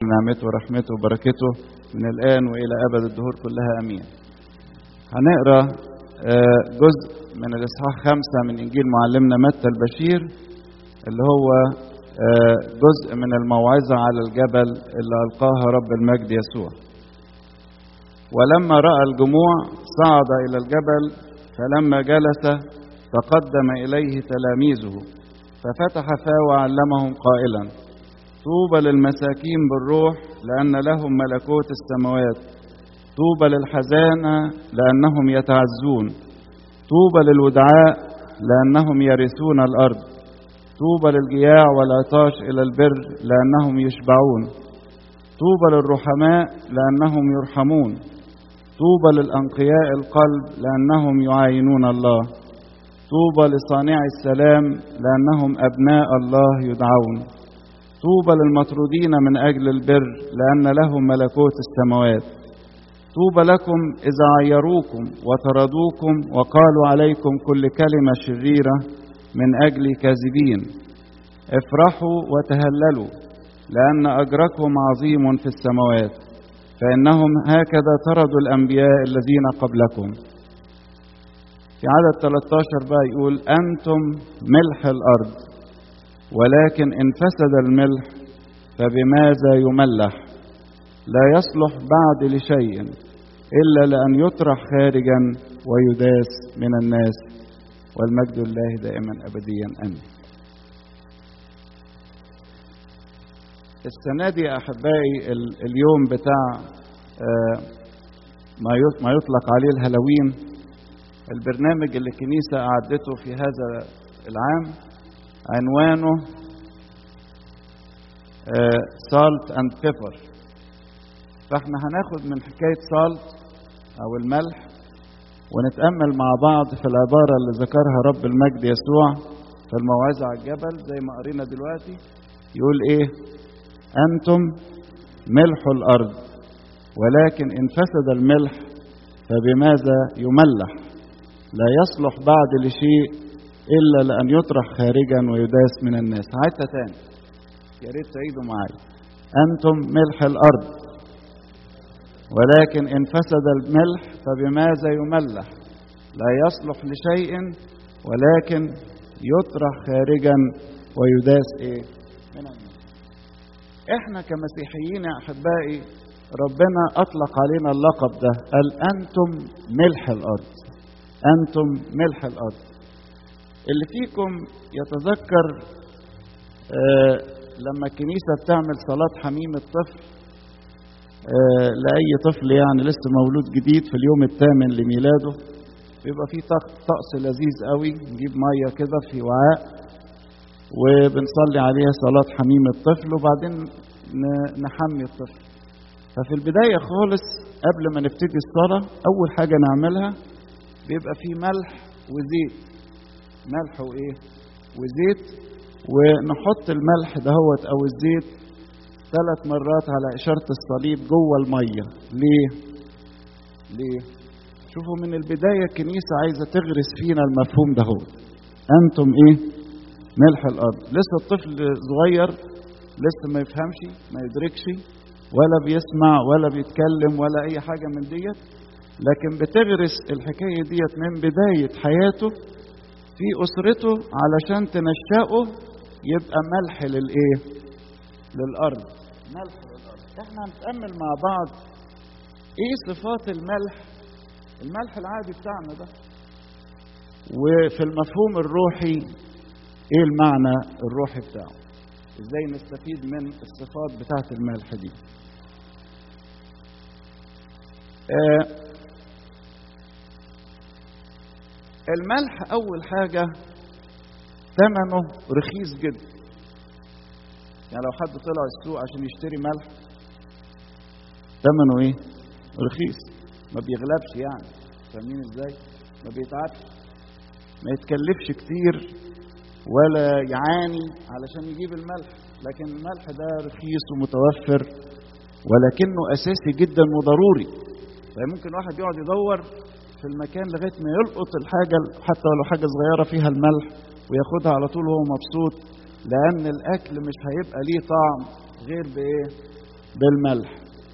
نعمته ورحمته وبركته من الآن وإلى أبد الدهور كلها أمين هنقرأ جزء من الإصحاح خمسة من إنجيل معلمنا متى البشير اللي هو جزء من الموعظة على الجبل اللي ألقاها رب المجد يسوع ولما رأى الجموع صعد إلى الجبل فلما جلس تقدم إليه تلاميذه ففتح فاه وعلمهم قائلا طوبى للمساكين بالروح لأن لهم ملكوت السماوات طوبى للحزانة لأنهم يتعزون طوبى للودعاء لأنهم يرثون الأرض طوبى للجياع والعطاش إلى البر لأنهم يشبعون طوبى للرحماء لأنهم يرحمون طوبى للأنقياء القلب لأنهم يعاينون الله طوبى لصانع السلام لأنهم أبناء الله يدعون طوبى للمطرودين من أجل البر لأن لهم ملكوت السماوات طوبى لكم إذا عيروكم وطردوكم وقالوا عليكم كل كلمة شريرة من أجل كاذبين افرحوا وتهللوا لأن أجركم عظيم في السماوات فإنهم هكذا طردوا الأنبياء الذين قبلكم في عدد 13 بقى يقول أنتم ملح الأرض ولكن إن فسد الملح فبماذا يملح لا يصلح بعد لشيء إلا لأن يطرح خارجا ويداس من الناس والمجد الله دائما أبديا أمين السنة دي يا أحبائي اليوم بتاع ما يطلق عليه الهالوين البرنامج اللي الكنيسة أعدته في هذا العام عنوانه سالت اند بيبر فاحنا هناخد من حكاية سالت أو الملح ونتأمل مع بعض في العبارة اللي ذكرها رب المجد يسوع في الموعظة على الجبل زي ما قرينا دلوقتي يقول إيه أنتم ملح الأرض ولكن إن فسد الملح فبماذا يملح لا يصلح بعد لشيء إلا لأن يطرح خارجا ويداس من الناس هعيدها تاني يا ريت تعيدوا معايا أنتم ملح الأرض ولكن إن فسد الملح فبماذا يملح لا يصلح لشيء ولكن يطرح خارجا ويداس إيه من الناس إحنا كمسيحيين يا أحبائي ربنا أطلق علينا اللقب ده قال أنتم ملح الأرض أنتم ملح الأرض اللي فيكم يتذكر آه لما الكنيسة بتعمل صلاة حميم الطفل آه لأي طفل يعني لسه مولود جديد في اليوم الثامن لميلاده بيبقى فيه طقس لذيذ قوي نجيب مية كده في وعاء وبنصلي عليها صلاة حميم الطفل وبعدين نحمي الطفل ففي البداية خالص قبل ما نبتدي الصلاة أول حاجة نعملها بيبقى فيه ملح وزيت ملح وإيه وزيت ونحط الملح دهوت أو الزيت ثلاث مرات على إشارة الصليب جوه المية ليه؟ ليه؟ شوفوا من البداية الكنيسة عايزة تغرس فينا المفهوم دهوت أنتم إيه؟ ملح الأرض لسه الطفل صغير لسه ما يفهمش ما يدركش ولا بيسمع ولا بيتكلم ولا أي حاجة من ديت لكن بتغرس الحكاية ديت من بداية حياته في أسرته علشان تنشأه يبقى ملح للإيه؟ للأرض ملح للأرض احنا هنتأمل مع بعض إيه صفات الملح الملح العادي بتاعنا ده وفي المفهوم الروحي إيه المعنى الروحي بتاعه إزاي نستفيد من الصفات بتاعة الملح دي آه الملح أول حاجة ثمنه رخيص جدا يعني لو حد طلع السوق عشان يشتري ملح ثمنه ايه؟ رخيص ما بيغلبش يعني فاهمين ازاي؟ ما بيتعبش ما يتكلفش كتير ولا يعاني علشان يجيب الملح لكن الملح ده رخيص ومتوفر ولكنه اساسي جدا وضروري فممكن واحد يقعد يدور في المكان لغايه ما يلقط الحاجه حتى ولو حاجه صغيره فيها الملح وياخدها على طول وهو مبسوط لان الاكل مش هيبقى ليه طعم غير بايه بالملح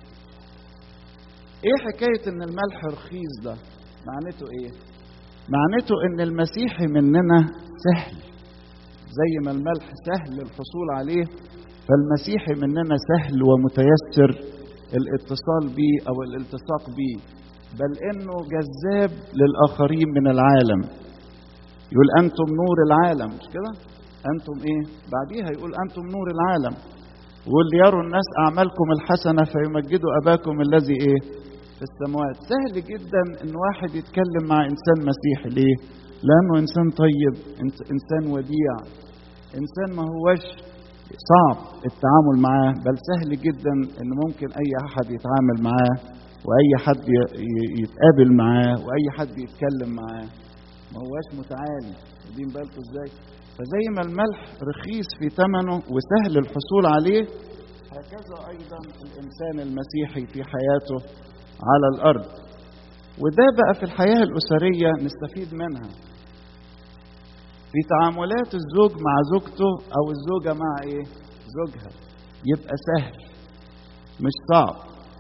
ايه حكاية ان الملح رخيص ده معناته ايه معناته ان المسيحي مننا سهل زي ما الملح سهل الحصول عليه فالمسيحي مننا سهل ومتيسر الاتصال بيه او الالتصاق بيه بل انه جذاب للاخرين من العالم يقول انتم نور العالم مش كده انتم ايه بعديها يقول انتم نور العالم ويقول ليروا الناس اعمالكم الحسنه فيمجدوا اباكم الذي ايه في السماوات سهل جدا ان واحد يتكلم مع انسان مسيحي ليه لانه انسان طيب انسان وديع انسان ما هوش صعب التعامل معاه بل سهل جدا ان ممكن اي احد يتعامل معاه واي حد يتقابل معاه واي حد يتكلم معاه ما هواش متعالي واخدين بالكم ازاي فزي ما الملح رخيص في ثمنه وسهل الحصول عليه هكذا ايضا الانسان المسيحي في حياته على الارض وده بقى في الحياه الاسريه نستفيد منها في تعاملات الزوج مع زوجته او الزوجه مع ايه زوجها يبقى سهل مش صعب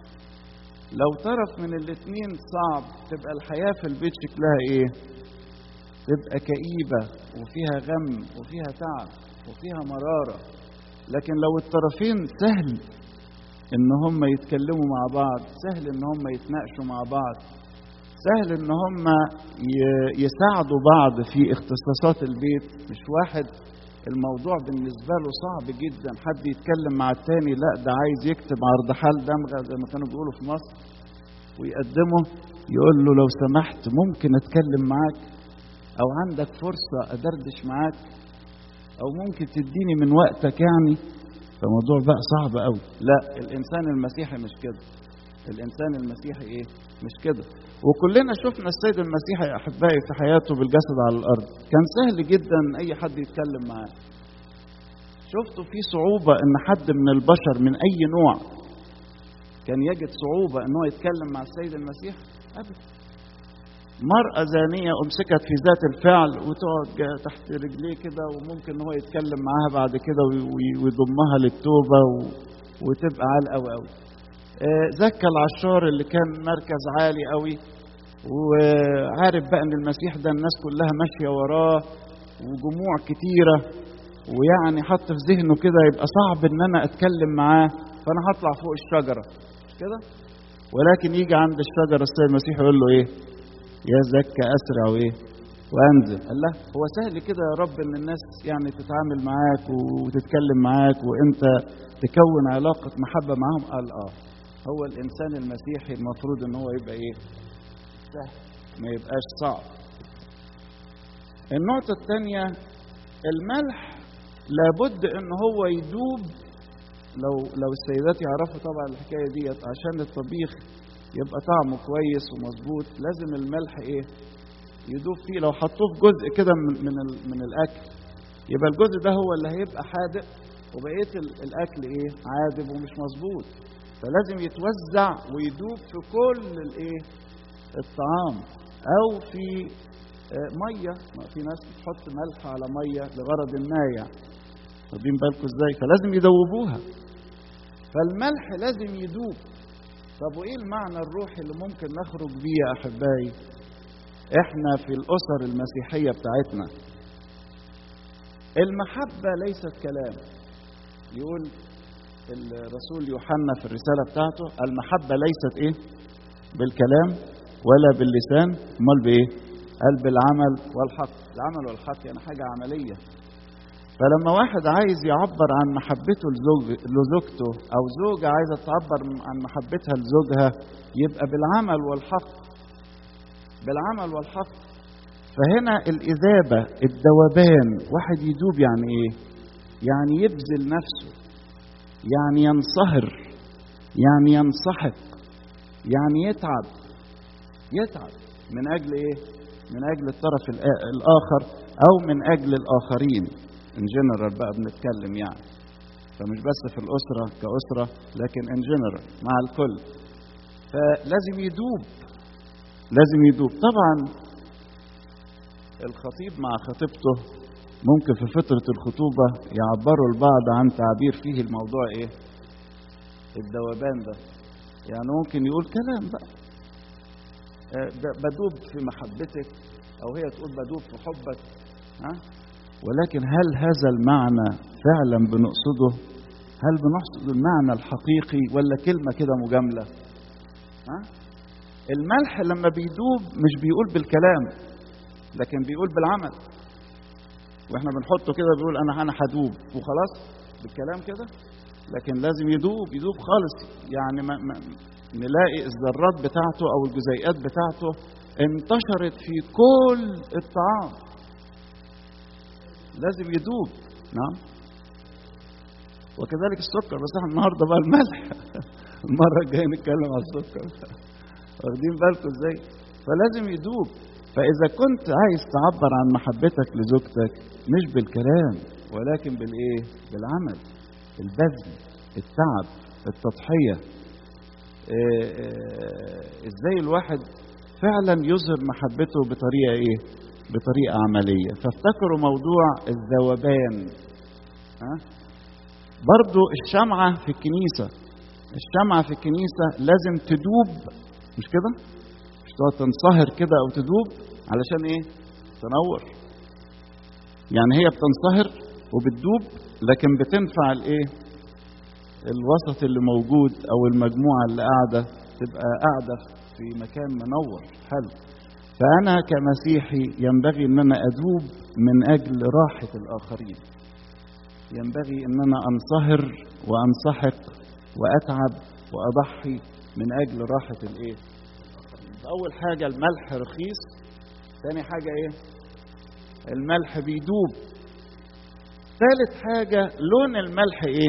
لو طرف من الاتنين صعب تبقى الحياه في البيت شكلها ايه تبقى كئيبه وفيها غم وفيها تعب وفيها مراره لكن لو الطرفين سهل ان هم يتكلموا مع بعض سهل ان هم يتناقشوا مع بعض سهل ان هم يساعدوا بعض في اختصاصات البيت مش واحد الموضوع بالنسبة له صعب جدا حد يتكلم مع التاني لا ده عايز يكتب عرض حال دمغة زي ما كانوا بيقولوا في مصر ويقدمه يقول له لو سمحت ممكن اتكلم معاك او عندك فرصة ادردش معاك او ممكن تديني من وقتك يعني فالموضوع بقى صعب قوي لا الانسان المسيحي مش كده الانسان المسيحي ايه مش كده وكلنا شفنا السيد المسيحي يا احبائي في حياته بالجسد على الارض كان سهل جدا اي حد يتكلم معاه شفتوا في صعوبه ان حد من البشر من اي نوع كان يجد صعوبه ان هو يتكلم مع السيد المسيح ابدا مرأة زانية أمسكت في ذات الفعل وتقعد تحت رجليه كده وممكن هو يتكلم معاها بعد كده ويضمها للتوبة وتبقى عال قوي قوي زكى العشار اللي كان مركز عالي قوي وعارف بقى ان المسيح ده الناس كلها ماشيه وراه وجموع كتيره ويعني حط في ذهنه كده يبقى صعب ان انا اتكلم معاه فانا هطلع فوق الشجره مش كده ولكن يجي عند الشجره السيد المسيح يقول له ايه يا زكى اسرع وايه وانزل قال له هو سهل كده يا رب ان الناس يعني تتعامل معاك وتتكلم معاك وانت تكون علاقه محبه معاهم قال اه هو الانسان المسيحي المفروض ان هو يبقى ايه سهل ما يبقاش صعب النقطة الثانية الملح لابد ان هو يدوب لو لو السيدات يعرفوا طبعا الحكاية ديت عشان الطبيخ يبقى طعمه كويس ومظبوط لازم الملح ايه يدوب فيه لو حطوه في جزء كده من من, من الاكل يبقى الجزء ده هو اللي هيبقى حادق وبقيه الاكل ايه عادب ومش مظبوط فلازم يتوزع ويدوب في كل الايه الطعام او في ميه في ناس بتحط ملح على ميه لغرض ما يعني واخدين بالكم ازاي فلازم يدوبوها فالملح لازم يدوب طب وايه المعنى الروحي اللي ممكن نخرج بيه يا احبائي احنا في الاسر المسيحيه بتاعتنا المحبه ليست كلام يقول الرسول يوحنا في الرساله بتاعته المحبه ليست ايه بالكلام ولا باللسان امال بايه قال بالعمل والحق العمل والحق يعني حاجه عمليه فلما واحد عايز يعبر عن محبته لزوج لزوجته او زوجة عايزة تعبر عن محبتها لزوجها يبقى بالعمل والحق بالعمل والحق فهنا الإذابة الذوبان واحد يدوب يعني إيه؟ يعني يبذل نفسه يعني ينصهر يعني ينسحق يعني يتعب يتعب من أجل إيه؟ من أجل الطرف الآخر أو من أجل الآخرين ان جنرال بقى بنتكلم يعني فمش بس في الاسره كاسره لكن ان جنرال مع الكل فلازم يدوب لازم يدوب طبعا الخطيب مع خطيبته ممكن في فترة الخطوبة يعبروا البعض عن تعبير فيه الموضوع ايه الذوبان ده يعني ممكن يقول كلام بقى آه، ب- بدوب في محبتك او هي تقول بدوب في حبك ها ولكن هل هذا المعنى فعلا بنقصده هل بنقصد المعنى الحقيقي ولا كلمه كده مجامله ها الملح لما بيدوب مش بيقول بالكلام لكن بيقول بالعمل واحنا بنحطه كده بيقول انا انا هدوب وخلاص بالكلام كده لكن لازم يدوب يدوب خالص يعني ما ما نلاقي الذرات بتاعته او الجزيئات بتاعته انتشرت في كل الطعام لازم يدوب نعم وكذلك السكر بس احنا النهارده بقى الملح المره الجايه نتكلم على السكر واخدين بالكم ازاي فلازم يدوب فاذا كنت عايز تعبر عن محبتك لزوجتك مش بالكلام ولكن بالايه بالعمل البذل التعب التضحيه إيه إيه ازاي الواحد فعلا يظهر محبته بطريقه ايه بطريقه عمليه فافتكروا موضوع الذوبان ها برضو الشمعه في الكنيسه الشمعه في الكنيسه لازم تدوب مش كده مش تقعد تنصهر كده او تدوب علشان ايه تنور يعني هي بتنصهر وبتدوب لكن بتنفع الايه الوسط اللي موجود او المجموعه اللي قاعده تبقى قاعده في مكان منور حلو فانا كمسيحي ينبغي ان انا ادوب من اجل راحه الاخرين ينبغي ان انا انصهر وانسحق واتعب واضحي من اجل راحه الايه اول حاجه الملح رخيص ثاني حاجه ايه الملح بيدوب ثالث حاجه لون الملح ايه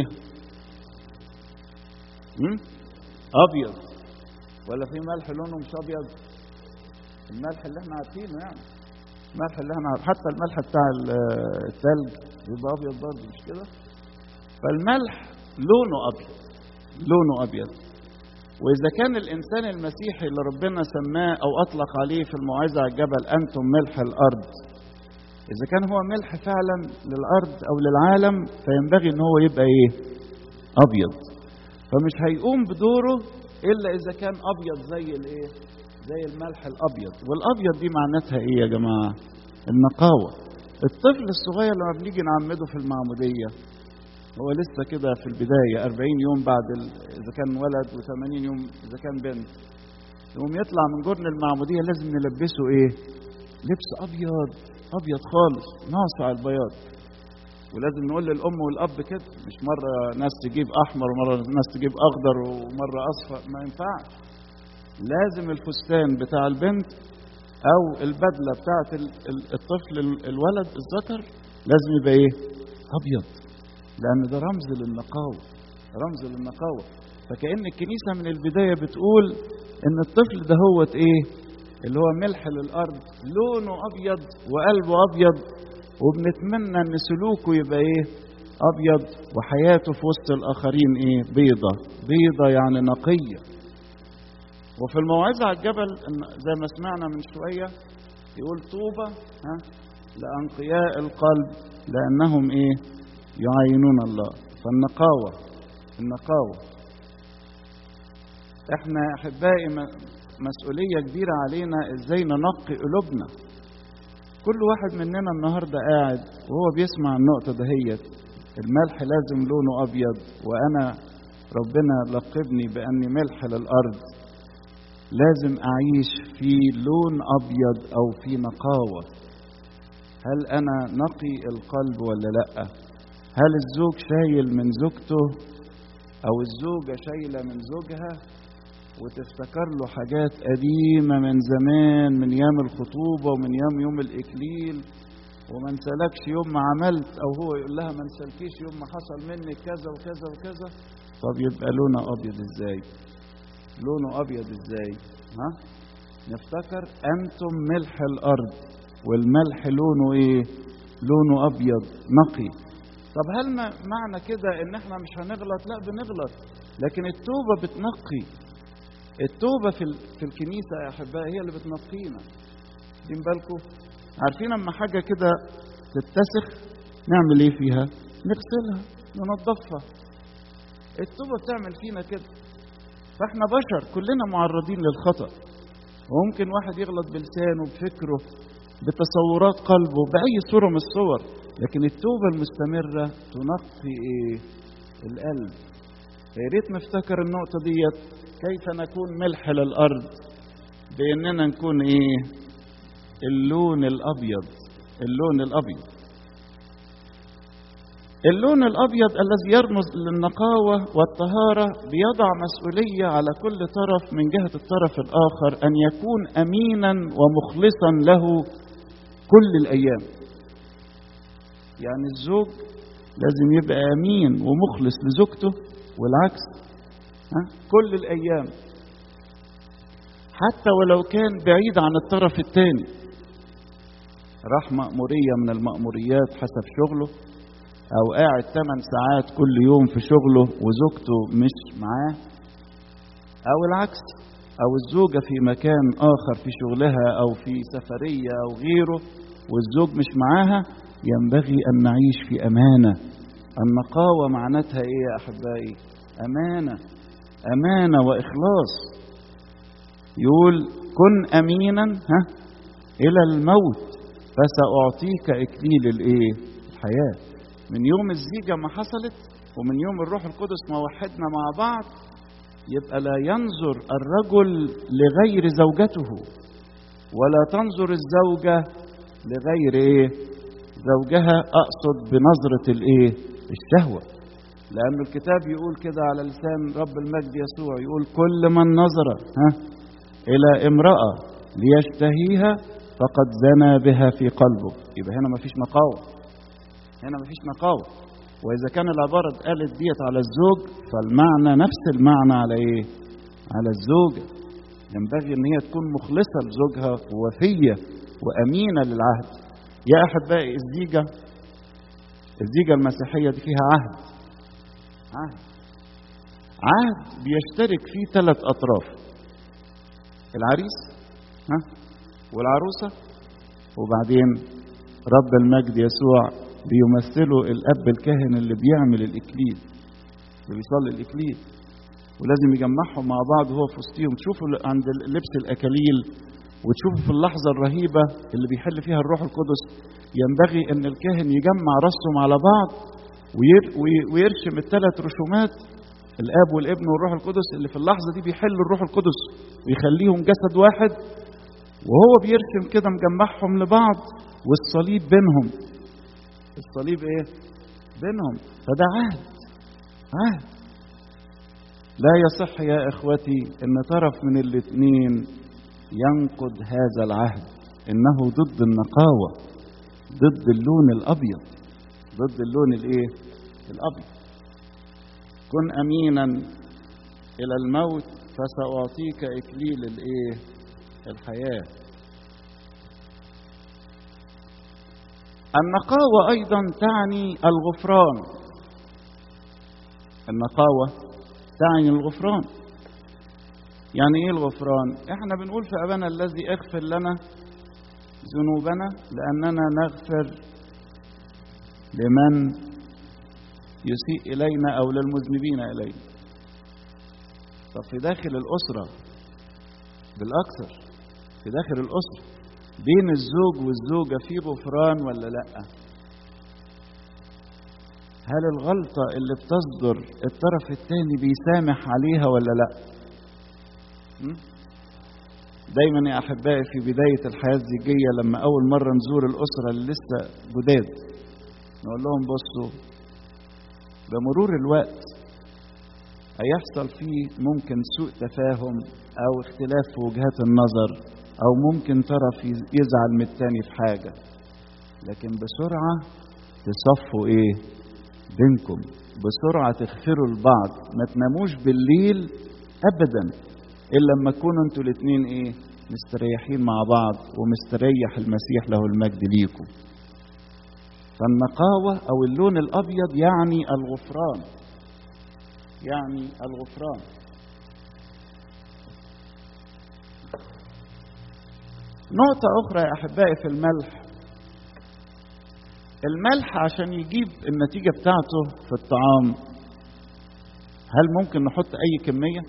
مم؟ ابيض ولا في ملح لونه مش ابيض الملح اللي احنا عارفينه يعني الملح اللي احنا عارف حتى الملح بتاع ال- التلج بيبقى ابيض برضه مش كده فالملح لونه ابيض لونه ابيض واذا كان الانسان المسيحي اللي ربنا سماه او اطلق عليه في الموعظه على الجبل انتم ملح الارض اذا كان هو ملح فعلا للارض او للعالم فينبغي ان هو يبقى ايه ابيض فمش هيقوم بدوره الا اذا كان ابيض زي الايه زي الملح الابيض والابيض دي معناتها ايه يا جماعه النقاوه الطفل الصغير لما بنيجي نعمده في المعموديه هو لسه كده في البدايه 40 يوم بعد ال... اذا كان ولد و80 يوم اذا كان بنت يقوم يطلع من جرن المعموديه لازم نلبسه ايه لبس ابيض ابيض خالص ناصع البياض ولازم نقول للام والاب كده مش مره ناس تجيب احمر ومره ناس تجيب اخضر ومره اصفر ما ينفعش لازم الفستان بتاع البنت او البدله بتاعت ال- ال- الطفل ال- الولد الذكر لازم يبقى ايه ابيض لان ده رمز للنقاوه رمز للنقاوه فكأن الكنيسه من البدايه بتقول ان الطفل ده هو ايه اللي هو ملح للارض لونه ابيض وقلبه ابيض وبنتمنى ان سلوكه يبقى ايه ابيض وحياته في وسط الاخرين ايه بيضه بيضه يعني نقيه وفي الموعظه على الجبل إن- زي ما سمعنا من شويه يقول طوبى ها لانقياء القلب لانهم ايه يعينون الله فالنقاوه النقاوه احنا احبائي م- مسؤوليه كبيره علينا ازاي ننقي قلوبنا كل واحد مننا النهارده قاعد وهو بيسمع النقطه دهيت الملح لازم لونه ابيض وانا ربنا لقبني باني ملح للارض لازم اعيش في لون ابيض او في نقاوه هل انا نقي القلب ولا لا هل الزوج شايل من زوجته او الزوجه شايله من زوجها وتفتكر له حاجات قديمه من زمان من ايام الخطوبه ومن ايام يوم الاكليل وما انسالكش يوم ما عملت او هو يقول لها ما انسالكيش يوم ما حصل منك كذا وكذا وكذا طب يبقى لونه ابيض ازاي لونه ابيض ازاي ها نفتكر انتم ملح الارض والملح لونه ايه لونه ابيض نقي طب هل ما معنى كده ان احنا مش هنغلط لا بنغلط لكن التوبه بتنقي التوبه في ال- في الكنيسه يا احبائي هي اللي بتنقينا واخدين بالكم عارفين اما حاجه كده تتسخ نعمل ايه فيها نغسلها ننظفها التوبة بتعمل فينا كده فاحنا بشر كلنا معرضين للخطأ وممكن واحد يغلط بلسانه بفكره بتصورات قلبه بأي صورة من الصور لكن التوبة المستمرة تنقي ايه القلب يا ريت نفتكر النقطة ديت كيف نكون ملح للأرض بأننا نكون ايه اللون الأبيض اللون الأبيض اللون الأبيض الذي يرمز للنقاوة والطهارة بيضع مسؤولية على كل طرف من جهة الطرف الآخر أن يكون أمينا ومخلصا له كل الأيام يعني الزوج لازم يبقى أمين ومخلص لزوجته والعكس ها؟ كل الأيام حتى ولو كان بعيد عن الطرف الثاني راح مأمورية من المأموريات حسب شغله أو قاعد 8 ساعات كل يوم في شغله وزوجته مش معاه أو العكس أو الزوجة في مكان آخر في شغلها أو في سفرية أو غيره والزوج مش معاها ينبغي أن نعيش في أمانة النقاوة معناتها إيه يا أحبائي أمانة أمانة وإخلاص يقول كن أمينا ها إلى الموت فسأعطيك إكليل الإيه الحياة من يوم الزيجة ما حصلت ومن يوم الروح القدس ما وحدنا مع بعض يبقى لا ينظر الرجل لغير زوجته ولا تنظر الزوجة لغير ايه زوجها اقصد بنظرة الايه الشهوة لأن الكتاب يقول كده على لسان رب المجد يسوع يقول كل من نظر ها إلى امرأة ليشتهيها فقد زنى بها في قلبه يبقى هنا مفيش نقاوة هنا مفيش نقاوة وإذا كان العبارة اتقالت ديت على الزوج فالمعنى نفس المعنى على إيه؟ على الزوجة ينبغي إن هي تكون مخلصة لزوجها ووفية وأمينة للعهد يا أحبائي الزيجة الزيجة المسيحية دي فيها عهد عهد عهد بيشترك فيه ثلاث أطراف العريس ها والعروسة وبعدين رب المجد يسوع بيمثلوا الاب الكاهن اللي بيعمل الاكليل اللي بيصلي الاكليل ولازم يجمعهم مع بعض وهو في وسطهم تشوفوا عند لبس الاكاليل وتشوفوا في اللحظه الرهيبه اللي بيحل فيها الروح القدس ينبغي ان الكاهن يجمع راسهم على بعض ويرشم الثلاث رسومات الاب والابن والروح القدس اللي في اللحظه دي بيحل الروح القدس ويخليهم جسد واحد وهو بيرسم كده مجمعهم لبعض والصليب بينهم الصليب ايه بينهم فده عهد عهد لا يصح يا اخوتي ان طرف من الاثنين ينقض هذا العهد انه ضد النقاوه ضد اللون الابيض ضد اللون الايه الابيض كن امينا الى الموت فساعطيك اكليل الايه الحياه النقاوة أيضا تعني الغفران النقاوة تعني الغفران يعني إيه الغفران؟ إحنا بنقول في أبانا الذي اغفر لنا ذنوبنا لأننا نغفر لمن يسيء إلينا أو للمذنبين إلينا طب في داخل الأسرة بالأكثر في داخل الأسرة بين الزوج والزوجة في غفران ولا لأ؟ هل الغلطة اللي بتصدر الطرف الثاني بيسامح عليها ولا لأ؟ دايما يا أحبائي في بداية الحياة الزوجية لما أول مرة نزور الأسرة اللي لسه جداد نقول لهم بصوا بمرور الوقت هيحصل فيه ممكن سوء تفاهم أو اختلاف في وجهات النظر أو ممكن طرف يزعل من التاني في حاجة لكن بسرعة تصفوا إيه بينكم بسرعة تغفروا لبعض ما تناموش بالليل أبدا إلا لما تكونوا انتوا الاتنين إيه مستريحين مع بعض ومستريح المسيح له المجد ليكم فالنقاوة أو اللون الأبيض يعني الغفران يعني الغفران نقطة أخرى يا أحبائي في الملح الملح عشان يجيب النتيجة بتاعته في الطعام هل ممكن نحط اي كميه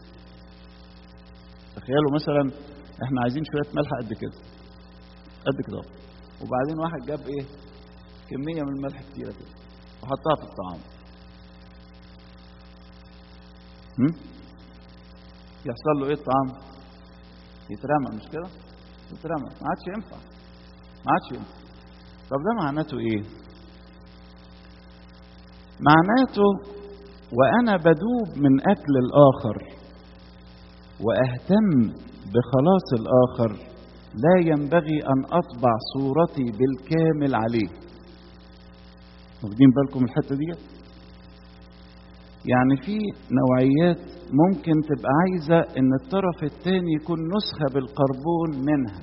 تخيلوا مثلا احنا عايزين شويه ملح قد كده قد كده أهو. وبعدين واحد جاب ايه كميه من الملح كتيره كده وحطها في الطعام هم؟ يحصل له ايه الطعام يترمى مش كده يترمى ما عادش ينفع ما عادش ينفع طب ده معناته ايه معناته وانا بدوب من اكل الاخر واهتم بخلاص الاخر لا ينبغي ان اطبع صورتي بالكامل عليه واخدين بالكم الحته دي يعني في نوعيات ممكن تبقى عايزه ان الطرف الثاني يكون نسخه بالقربون منها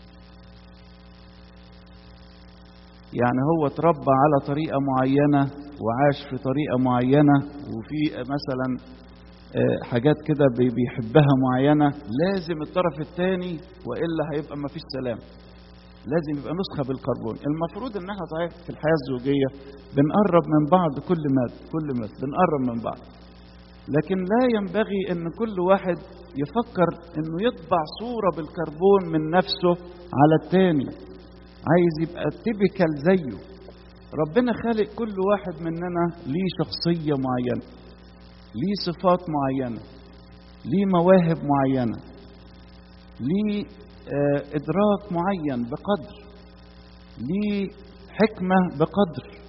يعني هو اتربى على طريقه معينه وعاش في طريقه معينه وفي مثلا آه، حاجات كده بي- بيحبها معينه لازم الطرف الثاني والا هيبقى ما فيش سلام لازم يبقى نسخه بالكربون المفروض ان احنا صحيح في الحياه الزوجيه بنقرب من بعض كل ما كل ما بنقرب من بعض لكن لا ينبغي ان كل واحد يفكر انه يطبع صوره بالكربون من نفسه على التاني عايز يبقى تيبيكال زيه ربنا خالق كل واحد مننا ليه شخصيه معينه ليه صفات معينه ليه مواهب معينه ليه آه، ادراك معين بقدر ليه حكمه بقدر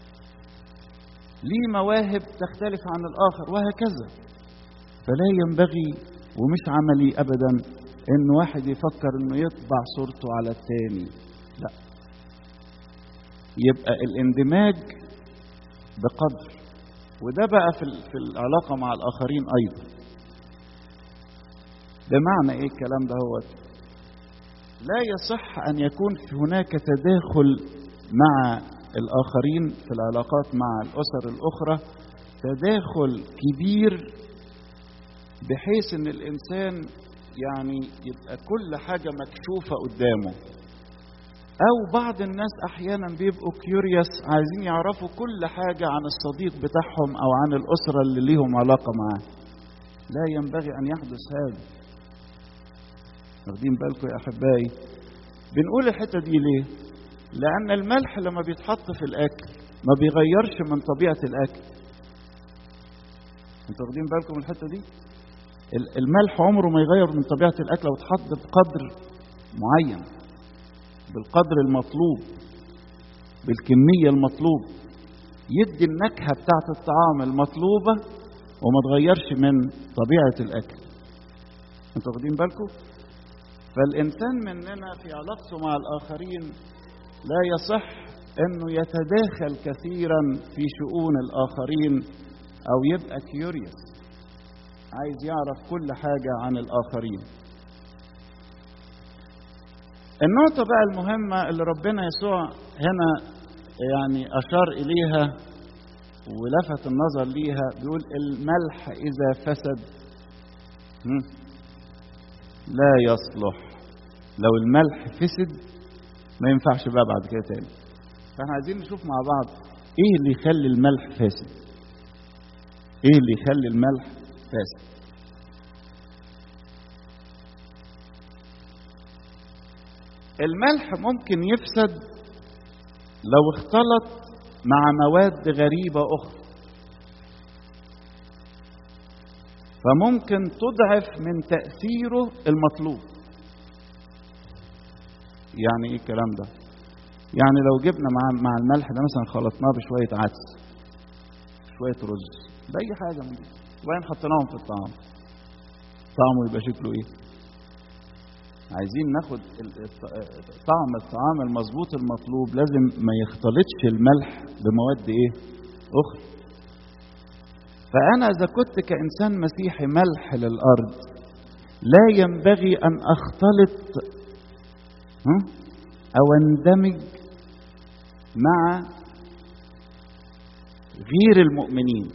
ليه مواهب تختلف عن الاخر وهكذا فلا ينبغي ومش عملي ابدا ان واحد يفكر انه يطبع صورته على التاني لا يبقى الاندماج بقدر وده بقى في ال- في العلاقه مع الاخرين ايضا بمعنى ايه الكلام ده هو لا يصح ان يكون في هناك تداخل مع الاخرين في العلاقات مع الاسر الاخرى تداخل كبير بحيث ان الانسان يعني يبقى كل حاجه مكشوفه قدامه او بعض الناس احيانا بيبقوا كيوريوس عايزين يعرفوا كل حاجه عن الصديق بتاعهم او عن الاسره اللي ليهم علاقه معاه لا ينبغي ان يحدث هذا واخدين بالكم يا احبائي بنقول الحته دي ليه لان الملح لما بيتحط في الاكل ما بيغيرش من طبيعه الاكل انتوا واخدين بالكم من الحته دي ال- الملح عمره ما يغير من طبيعه الاكل لو اتحط بقدر معين بالقدر المطلوب بالكميه المطلوب يدي النكهه بتاعه الطعام المطلوبه وما تغيرش من طبيعه الاكل انتوا واخدين بالكم فالإنسان مننا في علاقته مع الآخرين لا يصح أنه يتداخل كثيرا في شؤون الآخرين أو يبقى كيوريوس عايز يعرف كل حاجة عن الآخرين النقطة بقى المهمة اللي ربنا يسوع هنا يعني أشار إليها ولفت النظر ليها بيقول الملح إذا فسد هم، لا يصلح لو الملح فسد ما ينفعش بقى بعد كده تاني فاحنا عايزين نشوف مع بعض ايه اللي يخلي الملح فاسد ايه اللي يخلي الملح فاسد الملح ممكن يفسد لو اختلط مع مواد غريبة أخرى فممكن تضعف من تأثيره المطلوب يعني ايه الكلام ده يعني لو جبنا مع مع الملح ده مثلا خلطناه بشوية عدس شوية رز بأي حاجة من دي وبعدين حطيناهم في الطعام طعمه يبقى شكله ايه عايزين ناخد ال- الط- طعم الطعام المظبوط المطلوب لازم ما يختلطش الملح بمواد ايه اخرى فانا اذا كنت كانسان مسيحي ملح للارض لا ينبغي ان اختلط ها؟ او اندمج مع غير المؤمنين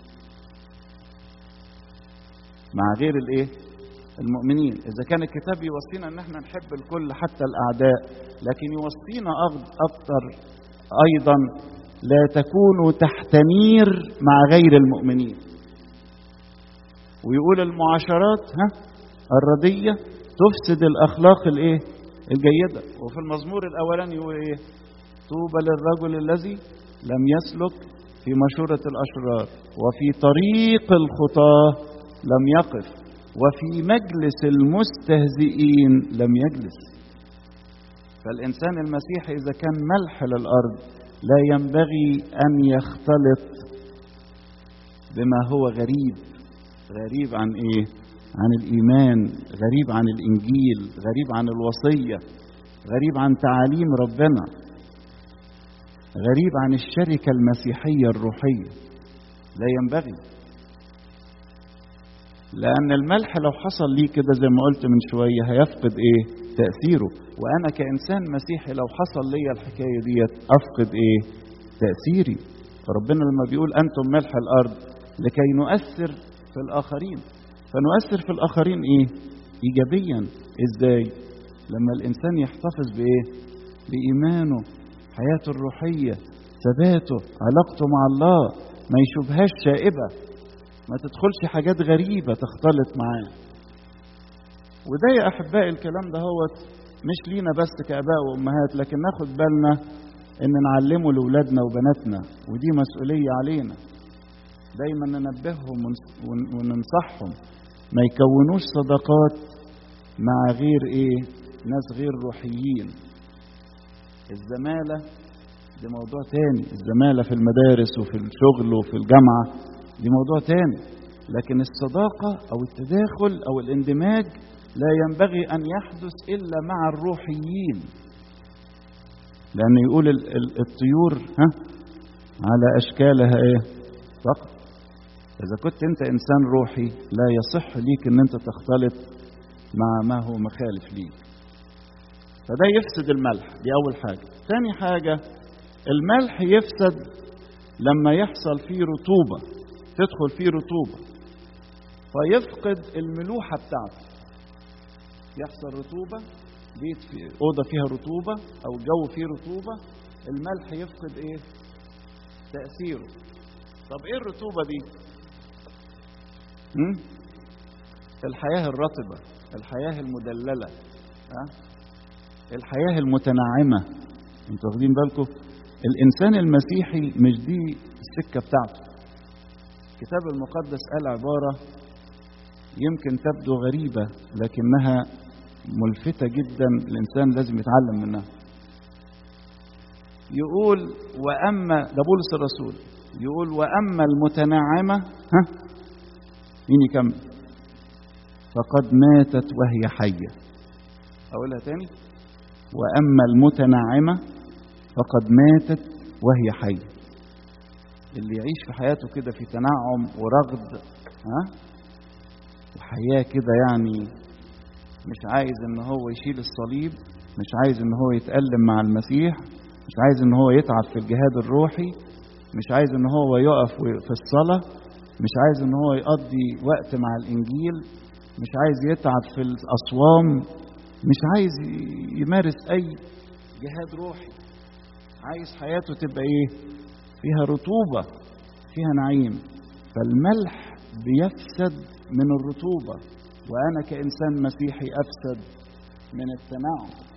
مع غير الايه المؤمنين اذا كان الكتاب يوصينا ان احنا نحب الكل حتى الاعداء لكن يوصينا أغ- اكتر ايضا لا تكونوا تحت نير مع غير المؤمنين ويقول المعاشرات ها الردية تفسد الأخلاق الإيه الجيدة وفي المزمور الأولاني يقول إيه طوبى للرجل الذي لم يسلك في مشورة الأشرار وفي طريق الخطاة لم يقف وفي مجلس المستهزئين لم يجلس فالإنسان المسيحي إذا كان ملح للأرض لا ينبغي أن يختلط بما هو غريب غريب عن إيه؟ عن الإيمان غريب عن الإنجيل غريب عن الوصية غريب عن تعاليم ربنا غريب عن الشركة المسيحية الروحية لا ينبغي لأن الملح لو حصل ليه كده زي ما قلت من شوية هيفقد إيه؟ تأثيره وأنا كإنسان مسيحي لو حصل لي الحكاية ديت أفقد إيه؟ تأثيري ربنا لما بيقول أنتم ملح الأرض لكي نؤثر في الآخرين فنؤثر في الآخرين إيه؟ إيجابيا إزاي؟ لما الإنسان يحتفظ بإيه؟ بإيمانه حياته الروحية ثباته علاقته مع الله ما يشوفهاش شائبة ما تدخلش حاجات غريبة تختلط معاه وده يا أحبائي الكلام ده هو مش لينا بس كآباء وأمهات لكن ناخد بالنا إن نعلمه لأولادنا وبناتنا ودي مسؤولية علينا دايما ننبههم وننصحهم ما يكونوش صداقات مع غير ايه ناس غير روحيين الزمالة دي موضوع تاني الزمالة في المدارس وفي الشغل وفي الجامعة دي موضوع تاني لكن الصداقة أو التداخل أو الاندماج لا ينبغي أن يحدث إلا مع الروحيين لأن يقول الطيور ها على أشكالها إيه فقط إذا كنت أنت إنسان روحي لا يصح ليك أن أنت تختلط مع ما هو مخالف ليك فده يفسد الملح دي أول حاجة ثاني حاجة الملح يفسد لما يحصل فيه رطوبة تدخل فيه رطوبة فيفقد الملوحة بتاعته يحصل رطوبة بيت في أوضة فيها رطوبة أو جو فيه رطوبة الملح يفقد إيه؟ تأثيره طب إيه الرطوبة دي؟ م? الحياة الرطبة الحياة المدللة ها؟ الحياة المتنعمة انتوا واخدين بالكم الإنسان المسيحي مش دي السكة بتاعته الكتاب المقدس قال عبارة يمكن تبدو غريبة لكنها ملفتة جدا الإنسان لازم يتعلم منها يقول وأما ده بولس الرسول يقول وأما المتنعمة ها مين يكمل فقد ماتت وهي حية أقولها تاني وأما المتنعمة فقد ماتت وهي حية اللي يعيش في حياته كده في تنعم ورغد ها وحياة كده يعني مش عايز ان هو يشيل الصليب مش عايز ان هو يتألم مع المسيح مش عايز ان هو يتعب في الجهاد الروحي مش عايز ان هو يقف في الصلاة مش عايز ان هو يقضي وقت مع الانجيل مش عايز يتعب في الاصوام مش عايز يمارس اي جهاد روحي عايز حياته تبقى ايه فيها رطوبة فيها نعيم فالملح بيفسد من الرطوبة وأنا كإنسان مسيحي أفسد من التنعم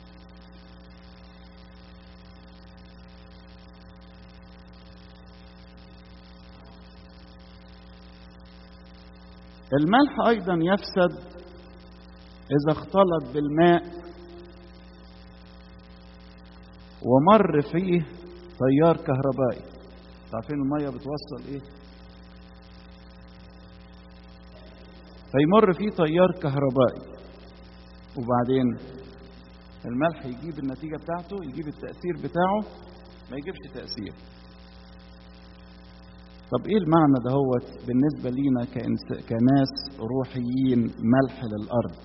الملح أيضا يفسد إذا اختلط بالماء ومر فيه تيار كهربائي عارفين المية بتوصل إيه فيمر فيه تيار كهربائي وبعدين الملح يجيب النتيجة بتاعته يجيب التأثير بتاعه ما يجيبش تأثير طب ايه المعنى ده هو بالنسبة لينا كإنس... كناس روحيين ملح للأرض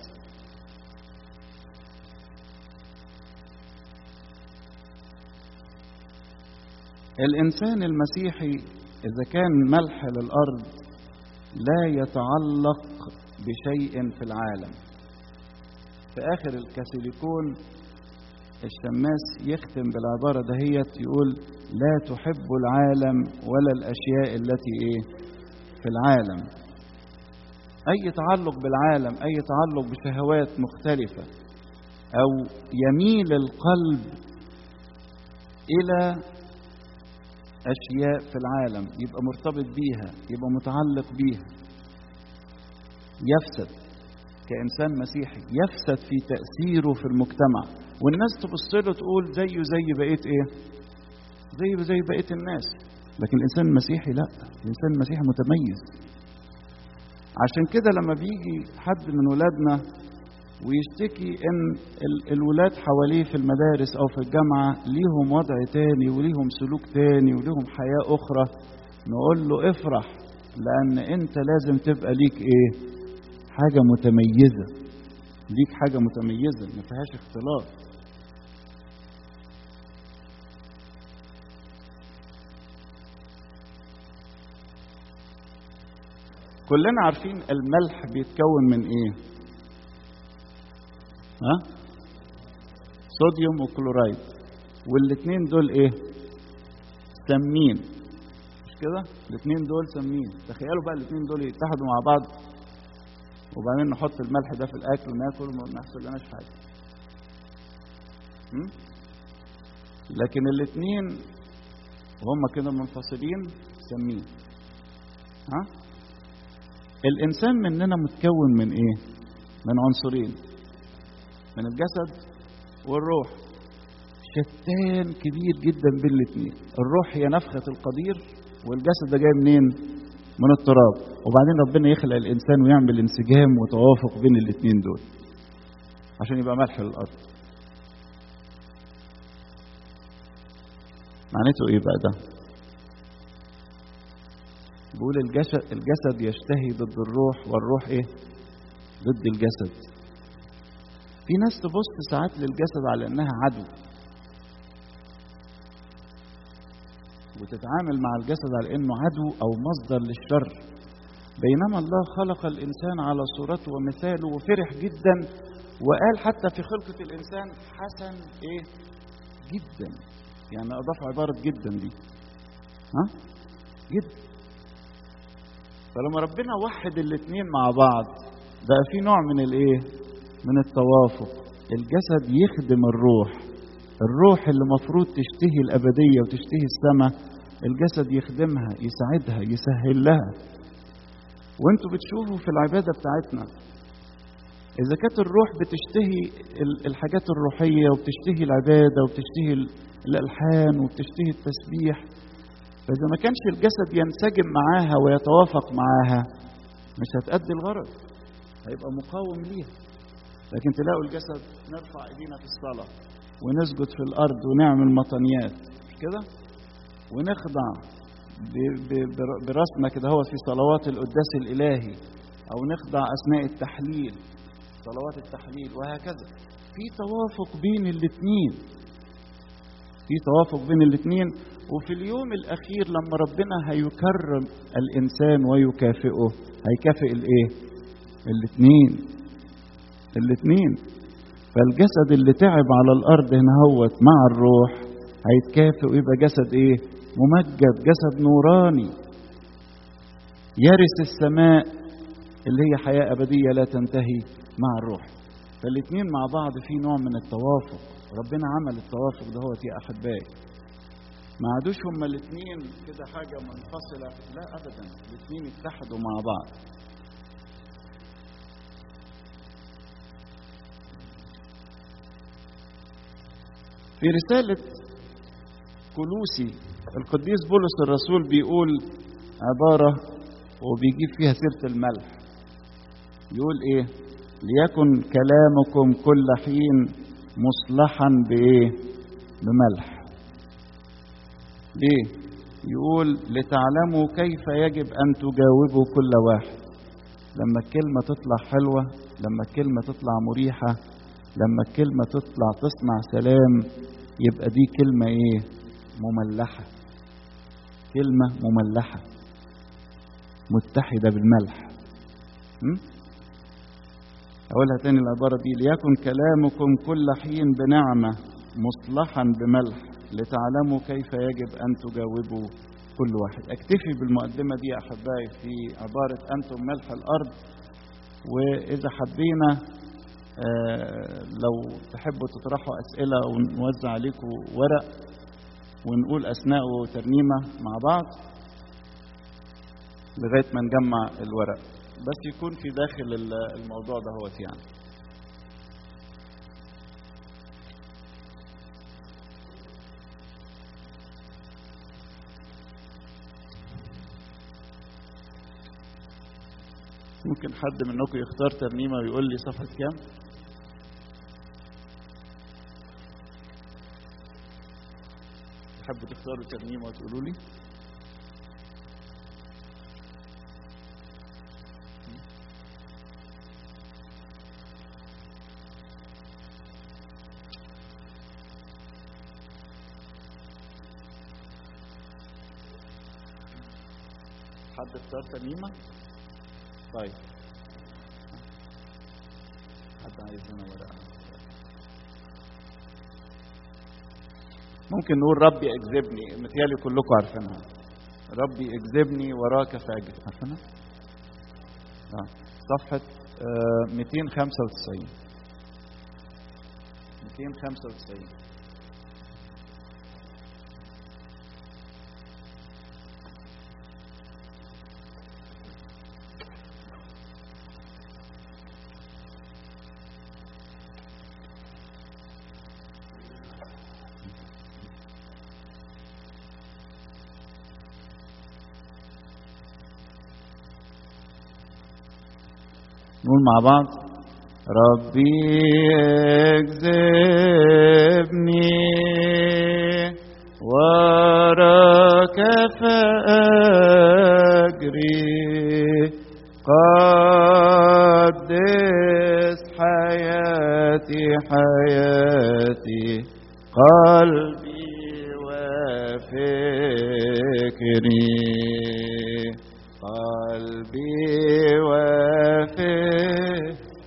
الإنسان المسيحي إذا كان ملح للأرض لا يتعلق بشيء في العالم في آخر الكاثوليكون الشماس يختم بالعبارة دهيت يقول لا تحب العالم ولا الأشياء التي إيه في العالم أي تعلق بالعالم أي تعلق بشهوات مختلفة أو يميل القلب إلى أشياء في العالم يبقى مرتبط بيها يبقى متعلق بيها يفسد كإنسان مسيحي يفسد في تأثيره في المجتمع والناس تبص له تقول زيه زي بقية إيه؟ زيه زي بقية الناس لكن الإنسان المسيحي لا الإنسان المسيحي متميز عشان كده لما بيجي حد من ولادنا ويشتكي ان الولاد حواليه في المدارس او في الجامعه ليهم وضع تاني وليهم سلوك تاني وليهم حياه اخرى نقول له افرح لان انت لازم تبقى ليك ايه حاجه متميزه ليك حاجه متميزه ما فيهاش اختلاط كلنا عارفين الملح بيتكون من ايه ها صوديوم وكلورايد والاثنين دول ايه سمين مش كده الاثنين دول سمين تخيلوا بقى الاثنين دول يتحدوا مع بعض وبعدين نحط الملح ده في الاكل وناكل وما يحصل لناش حاجه م? لكن الاثنين وهم كده منفصلين سمين ها الانسان مننا متكون من ايه من عنصرين من الجسد والروح شتان كبير جدا بين الاثنين الروح هي نفخة القدير والجسد ده جاي منين من التراب وبعدين ربنا يخلق الانسان ويعمل انسجام وتوافق بين الاثنين دول عشان يبقى ملح للارض معناته ايه بقى ده بيقول الجسد الجسد يشتهي ضد الروح والروح ايه ضد الجسد في ناس تبص ساعات للجسد على انها عدو وتتعامل مع الجسد على انه عدو او مصدر للشر بينما الله خلق الانسان على صورته ومثاله وفرح جدا وقال حتى في خلقة الانسان حسن ايه جدا يعني اضاف عبارة جدا دي ها جدا فلما ربنا وحد الاثنين مع بعض بقى في نوع من الايه من التوافق الجسد يخدم الروح الروح اللي مفروض تشتهي الأبدية وتشتهي السماء الجسد يخدمها يساعدها يسهل لها وانتوا بتشوفوا في العبادة بتاعتنا إذا كانت الروح بتشتهي الحاجات الروحية وبتشتهي العبادة وبتشتهي الألحان وبتشتهي التسبيح فإذا ما كانش الجسد ينسجم معاها ويتوافق معاها مش هتأدي الغرض هيبقى مقاوم ليها لكن تلاقوا الجسد نرفع ايدينا في الصلاة ونسجد في الأرض ونعمل مطنيات مش كده؟ ونخضع براسنا كده هو في صلوات القداس الإلهي أو نخضع أثناء التحليل صلوات التحليل وهكذا في توافق بين الاثنين في توافق بين الاثنين وفي اليوم الأخير لما ربنا هيكرم الإنسان ويكافئه هيكافئ الإيه؟ الاثنين الاثنين فالجسد اللي تعب على الارض هنا هوت مع الروح هيتكافئ ويبقى جسد ايه ممجد جسد نوراني يرث السماء اللي هي حياة أبدية لا تنتهي مع الروح فالاثنين مع بعض في نوع من التوافق ربنا عمل التوافق دهوت يا أحبائي ما عادوش هما الاثنين كده حاجة منفصلة لا أبدا الاثنين اتحدوا مع بعض في رسالة كلوسي القديس بولس الرسول بيقول عبارة وبيجيب فيها سيرة الملح يقول ايه ليكن كلامكم كل حين مصلحا بايه بملح ليه يقول لتعلموا كيف يجب ان تجاوبوا كل واحد لما الكلمة تطلع حلوة لما الكلمة تطلع مريحة لما الكلمة تطلع تصنع سلام يبقى دي كلمة ايه مملحة كلمة مملحة متحدة بالملح م? أقولها تاني العبارة دي ليكن كلامكم كل حين بنعمة مصلحا بملح لتعلموا كيف يجب أن تجاوبوا كل واحد أكتفي بالمقدمة دي يا أحبائي في عبارة أنتم ملح الأرض وإذا حبينا آه، لو تحبوا تطرحوا أسئلة ونوزع عليكم ورق ونقول أثناء وترنيمة مع بعض لغاية ما نجمع الورق بس يكون في داخل ال- الموضوع ده هو يعني ممكن حد منكم يختار ترنيمة ويقول لي صفحة كام؟ تحبوا تختاروا ترنيمة وتقولوا لي؟ حد اختار ترنيمة؟ طيب حد عايز هنا ورقة ممكن نقول ربي اجذبني متهيألي كلكم عارفينها ربي اجذبني وراك فاجد عارفينها؟ اه صفحة آه 295 295 نقول مع بعض ربي اكذبني وراك فأجري قدس حياتي حياتي قلبي وفكري قلبي وفكري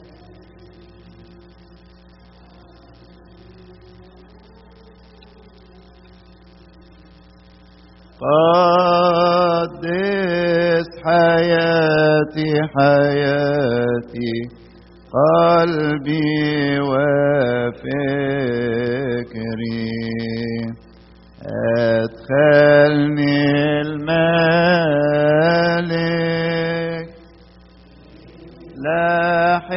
قدس حياتي حياتي قلبي وفكري أدخلني الملك لا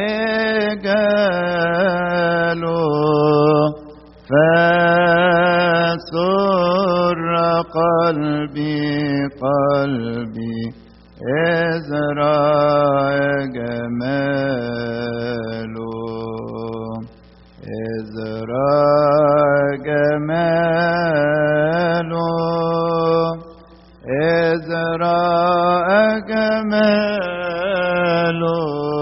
حجاله فسر قلبي قلبي ازرع جماله ازرع جماله ازرع جماله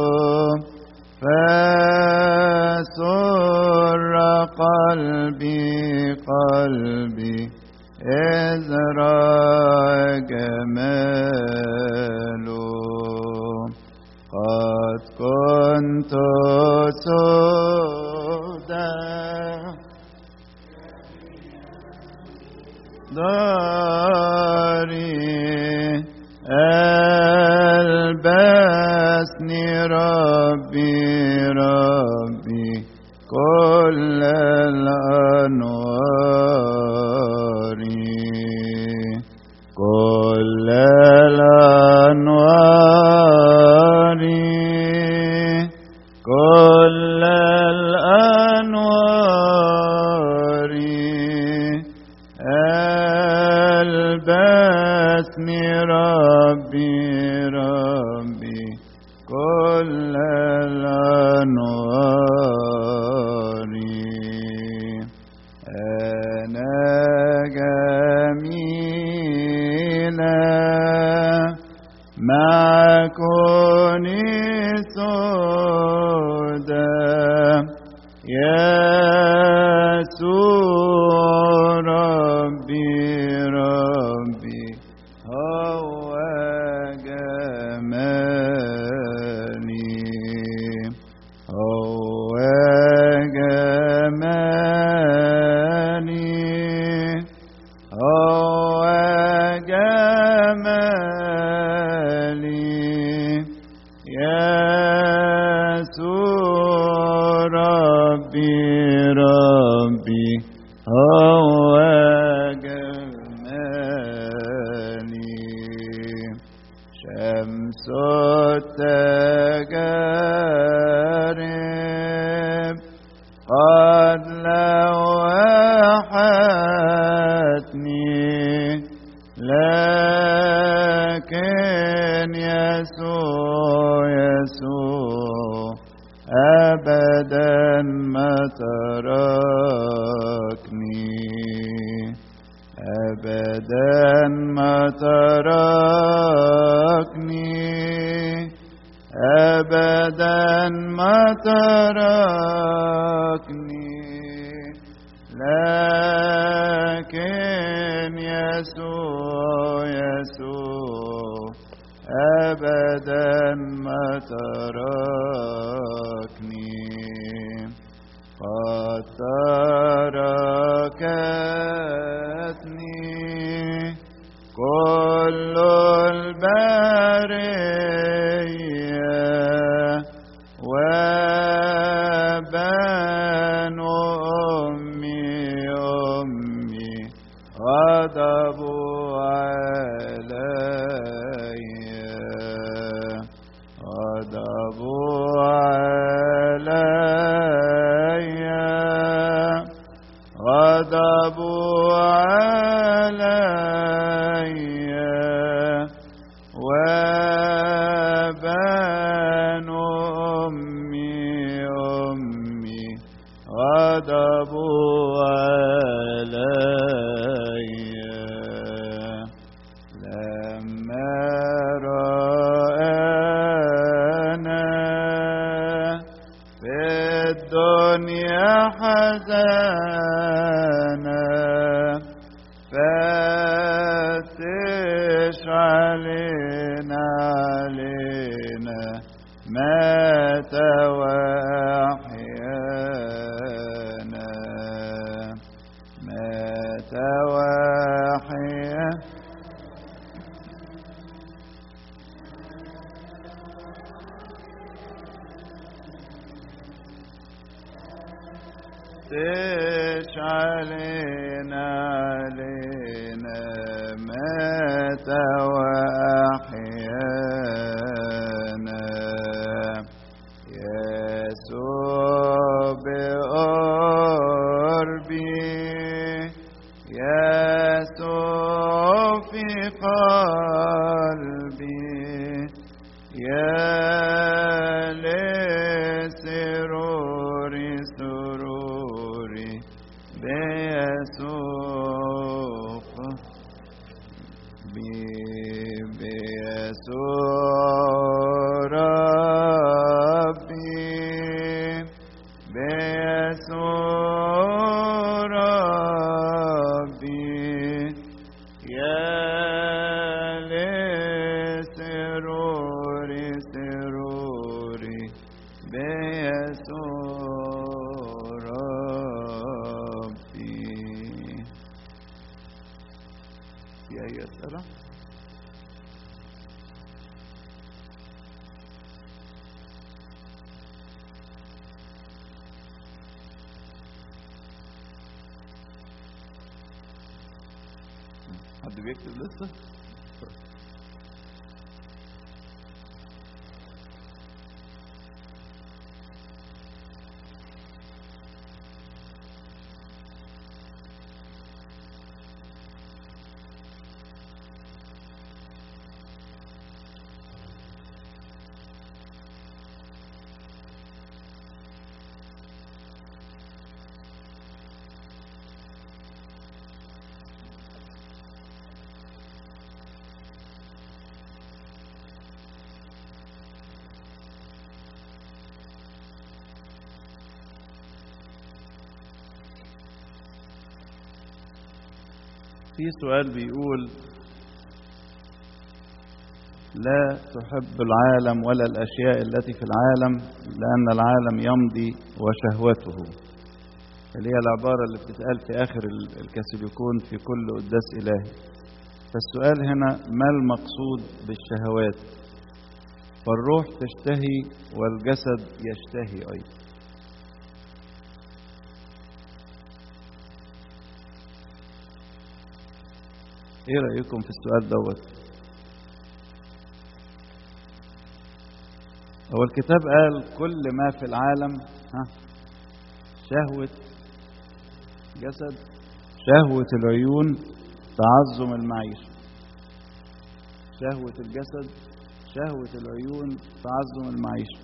فسر قلبي قلبي ازرع جماله قد كنت سودا داري ألبسني ربي ربي كل الأنوار كل الأنوار كل الأنوار ألبسني ربي ربي كل الأنوار أنا جميلة مع كوني سودا يسوع ربي ربي هو جمالي هو جمالي هو جمالي ربي ربي هو جمالي شمس التجارب قد لوحتني لكن يسوع يسوع أبدا ما تركني أبدا ما تركني أبدا ما تركني لكن يسوع يسوع أبدا ما تركني قد تركتني كل البرية وبنو أمي أمي غضبوا علي غضبوا علي غضبوا علي وبنو أمي أمي غضبوا علي لما رأنا في الدنيا حزانا فتش علينا علينا مات وأحيانا مات وأحيانا تش علينا علينا مات وأحيانا يسوع بقربي يسوع في قلبي يا لسروري سروري بيسوع بي- بيسوع ربي بيسوع ربي يا لسروري سروري بيسوع ربي في أي أسئلة؟ حد بيكتب لسه؟ في سؤال بيقول لا تحب العالم ولا الأشياء التي في العالم لأن العالم يمضي وشهوته اللي هي العبارة اللي بتتقال في آخر ال- الكاثوليكون في كل قداس إلهي فالسؤال هنا ما المقصود بالشهوات فالروح تشتهي والجسد يشتهي أيضا ايه رأيكم في السؤال دوت هو الكتاب قال كل ما في العالم ها شهوة جسد شهوة العيون تعظم المعيشة شهوة الجسد شهوة العيون تعظم المعيشة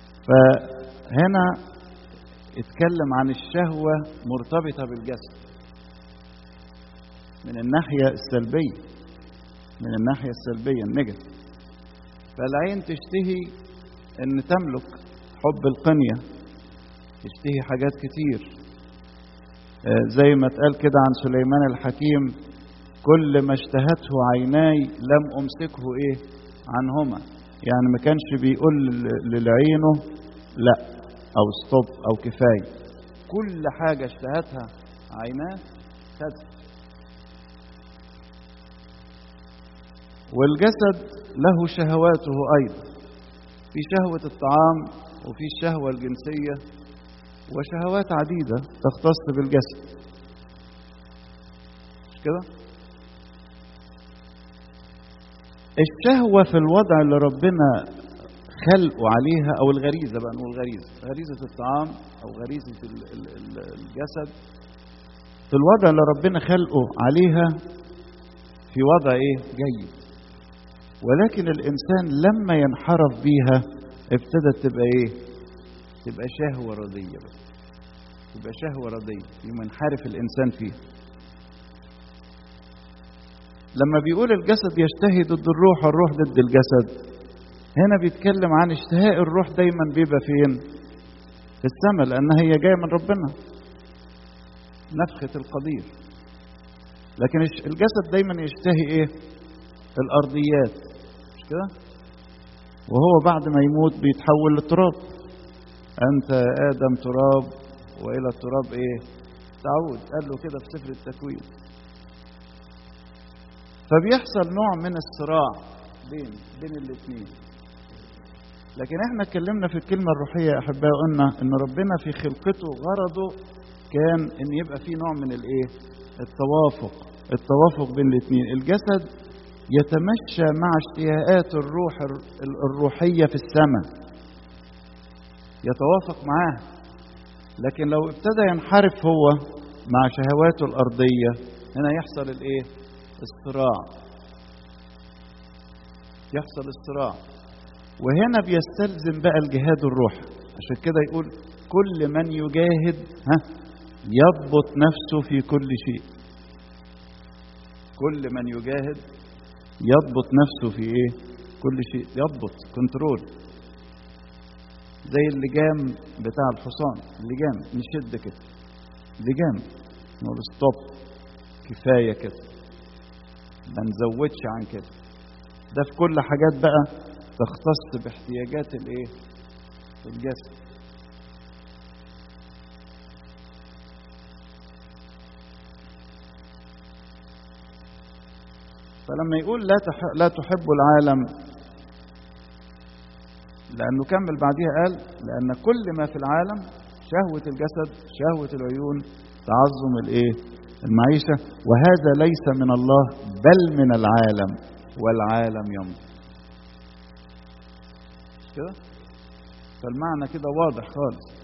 فهنا اتكلم عن الشهوة مرتبطة بالجسد من الناحية السلبية من الناحية السلبية النجف فالعين تشتهي ان تملك حب القنية تشتهي حاجات كتير زي ما اتقال كده عن سليمان الحكيم كل ما اشتهته عيناي لم امسكه ايه عنهما يعني ما كانش بيقول للعينه لا او ستوب او كفايه كل حاجه اشتهتها عيناه خدها والجسد له شهواته ايضا في شهوه الطعام وفي الشهوه الجنسيه وشهوات عديده تختص بالجسد مش كده الشهوه في الوضع اللي ربنا خلقه عليها او الغريزه بقى نقول غريزه غريزه الطعام او غريزه الجسد في الوضع اللي ربنا خلقه عليها في وضع ايه جيد ولكن الانسان لما ينحرف بيها ابتدت تبقى ايه تبقى شهوه رضيه بقى تبقى شهوه رضيه ينحرف الانسان فيها لما بيقول الجسد يشتهي ضد الروح والروح ضد الجسد هنا بيتكلم عن اشتهاء الروح دايما بيبقى فين في السماء لأنها هي جاية من ربنا نفخة القدير لكن الجسد دايما يشتهي ايه الأرضيات مش كده وهو بعد ما يموت بيتحول لتراب أنت آدم تراب وإلى التراب ايه تعود قال له كده في سفر التكوين فبيحصل نوع من الصراع بين بين الاثنين لكن احنا اتكلمنا في الكلمة الروحية يا أحبائي وقلنا إن ربنا في خلقته غرضه كان إن يبقى في نوع من الإيه؟ التوافق التوافق بين الاثنين الجسد يتمشى مع اشتهاءات الروح الروحية في السماء يتوافق معاها لكن لو ابتدى ينحرف هو مع شهواته الأرضية هنا يحصل الإيه؟ الصراع يحصل الصراع وهنا بيستلزم بقى الجهاد الروحي عشان كده يقول كل من يجاهد ها يضبط نفسه في كل شيء كل من يجاهد يضبط نفسه في ايه كل شيء يضبط كنترول زي اللجام بتاع الحصان اللجام نشد كده لجام نقول ستوب كفايه كده ما نزودش عن كده ده في كل حاجات بقى تختص باحتياجات الايه الجسد فلما يقول لا تح... لا تحب العالم لانه كمل بعديها قال لان كل ما في العالم شهوه الجسد شهوه العيون تعظم الايه المعيشه وهذا ليس من الله بل من العالم والعالم يمضي كده فالمعنى كده واضح خالص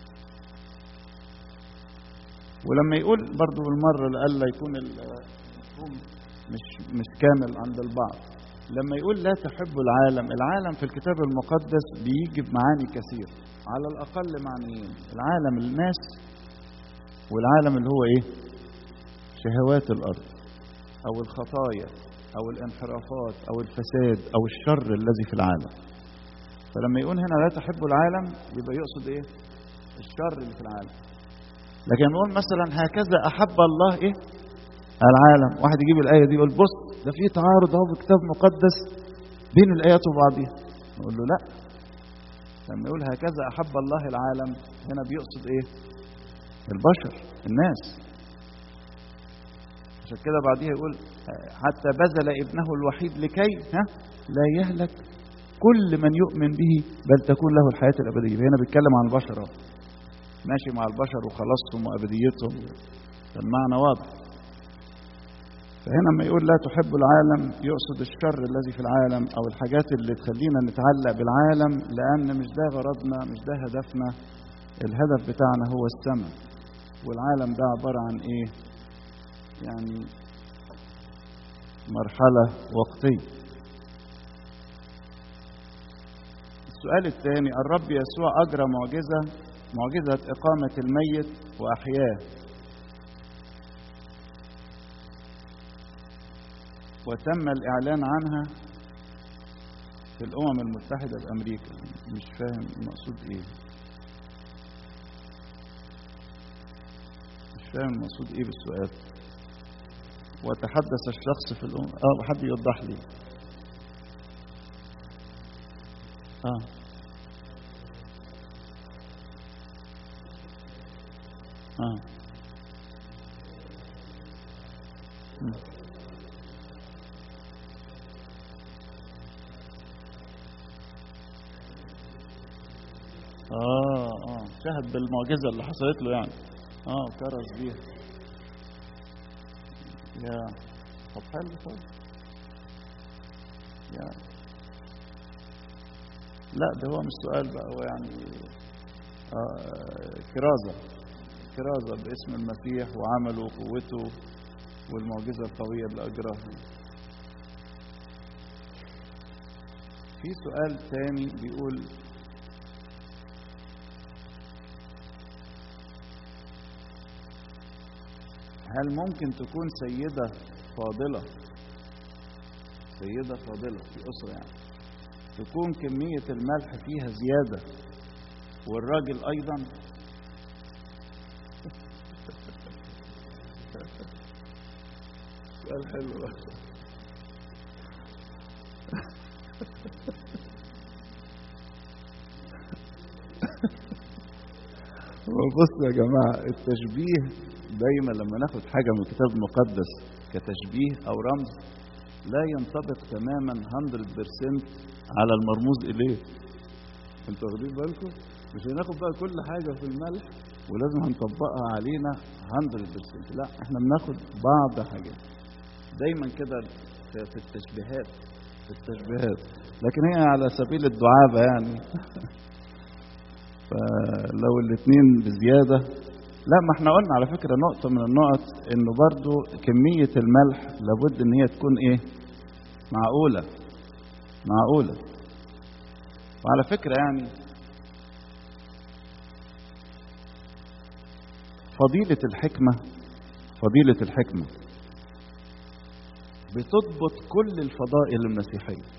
ولما يقول برضو بالمرة لألا يكون المفهوم مش مش كامل عند البعض لما يقول لا تحب العالم العالم في الكتاب المقدس بيجي بمعاني كثير على الأقل معنيين العالم الناس والعالم اللي هو إيه شهوات الأرض أو الخطايا أو الانحرافات أو الفساد أو الشر الذي في العالم فلما يقول هنا لا تحب العالم يبقى يقصد ايه الشر اللي في العالم لكن نقول مثلا هكذا احب الله ايه العالم واحد يجيب الايه دي يقول بص ده في تعارض اهو في كتاب مقدس بين الايات وبعضها نقول له لا لما يقول هكذا احب الله العالم هنا بيقصد ايه البشر الناس عشان كده بعديها يقول حتى بذل ابنه الوحيد لكي ها لا يهلك كل من يؤمن به بل تكون له الحياة الأبدية هنا بيتكلم عن البشر اهو ماشي مع البشر وخلاصهم وأبديتهم المعنى واضح فهنا لما يقول لا تحب العالم يقصد الشر الذي في العالم او الحاجات اللي تخلينا نتعلق بالعالم لان مش ده غرضنا مش ده هدفنا الهدف بتاعنا هو السماء والعالم ده عبارة عن ايه يعني مرحلة وقتية السؤال الثاني الرب يسوع أجرى معجزة معجزة إقامة الميت وأحياه وتم الإعلان عنها في الأمم المتحدة بأمريكا مش فاهم المقصود إيه مش فاهم المقصود إيه بالسؤال وتحدث الشخص في الأمم آه حد يوضح لي آه آه م. اه اه شهد بالمعجزة اللي حصلت له يعني اه كرز بيها يا طب حلو طيب يا لا ده هو مش سؤال بقى هو يعني آه كرازة كرازة باسم المسيح وعمله وقوته والمعجزة القوية اللي أجراها في سؤال تاني بيقول هل ممكن تكون سيدة فاضلة سيدة فاضلة في أسرة يعني تكون كمية الملح فيها زيادة والراجل أيضا سؤال حلو بصوا يا جماعة التشبيه دايما لما ناخد حاجة من الكتاب المقدس كتشبيه أو رمز لا ينطبق تماما 100% على المرموز إليه انتوا واخدين بالكم؟ مش هناخد بقى كل حاجة في الملح ولازم هنطبقها علينا 100% لا احنا بناخد بعض حاجات دايما كده في التشبيهات في التشبيهات لكن هي على سبيل الدعابة يعني فلو الاثنين بزيادة لا ما احنا قلنا على فكرة نقطة من النقط انه برضو كمية الملح لابد ان هي تكون ايه معقولة معقولة وعلى فكرة يعني فضيلة الحكمة فضيلة الحكمة بتضبط كل الفضائل المسيحية